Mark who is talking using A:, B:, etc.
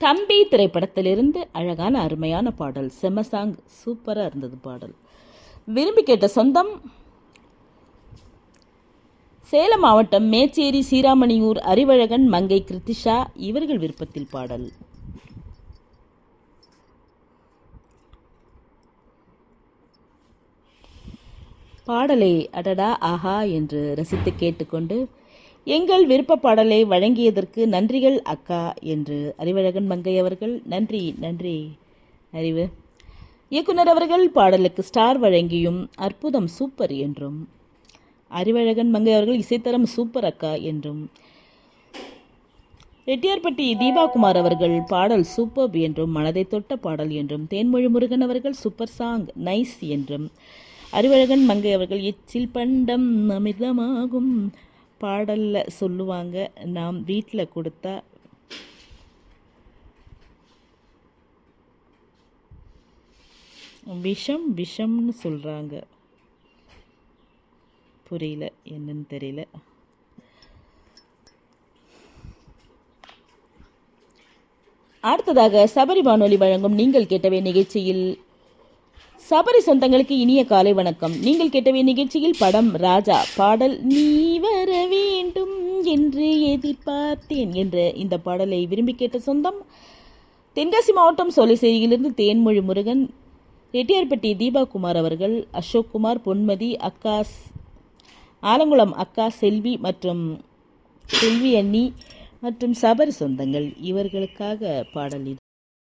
A: தம்பி திரைப்படத்திலிருந்து அழகான அருமையான பாடல் செம சாங் சூப்பராக இருந்தது பாடல் விரும்பி கேட்ட சொந்தம் சேலம் மாவட்டம் மேச்சேரி சீராமணியூர் அறிவழகன் மங்கை கிருத்திஷா இவர்கள் விருப்பத்தில் பாடல் பாடலை அடடா ஆஹா என்று ரசித்து கேட்டுக்கொண்டு எங்கள் விருப்ப பாடலை வழங்கியதற்கு நன்றிகள் அக்கா என்று அறிவழகன் மங்கை அவர்கள் நன்றி நன்றி அறிவு இயக்குனர் அவர்கள் பாடலுக்கு ஸ்டார் வழங்கியும் அற்புதம் சூப்பர் என்றும் அறிவழகன் மங்கை அவர்கள் இசைத்தரம் சூப்பர் அக்கா என்றும் ரெட்டியார்பட்டி தீபாகுமார் அவர்கள் பாடல் சூப்பர் என்றும் மனதை தொட்ட பாடல் என்றும் தேன்மொழி முருகன் அவர்கள் சூப்பர் சாங் நைஸ் என்றும் அறிவழகன் மங்கை அவர்கள் எச்சில் பண்டம் அமிர்தமாகும் பாடல்ல சொல்லுவாங்க நாம் வீட்டில் கொடுத்தா விஷம் விஷம்னு சொல்கிறாங்க புரியல என்னன்னு தெரியல அடுத்ததாக சபரி வானொலி வழங்கும் நீங்கள் கேட்டவை நிகழ்ச்சியில் சபரி சொந்தங்களுக்கு இனிய காலை வணக்கம் நீங்கள் கேட்டவை நிகழ்ச்சியில் படம் ராஜா பாடல் நீ வர வேண்டும் என்று எதிர்பார்த்தேன் என்ற இந்த பாடலை விரும்பி கேட்ட சொந்தம் தென்காசி மாவட்டம் சோலைசேரியிலிருந்து தேன்மொழி முருகன் ரெட்டியார்பட்டி தீபாகுமார் அவர்கள் அசோக் குமார் பொன்மதி அக்கா ஆலங்குளம் அக்கா செல்வி மற்றும் செல்வி அண்ணி மற்றும் சபரி சொந்தங்கள் இவர்களுக்காக பாடல் இது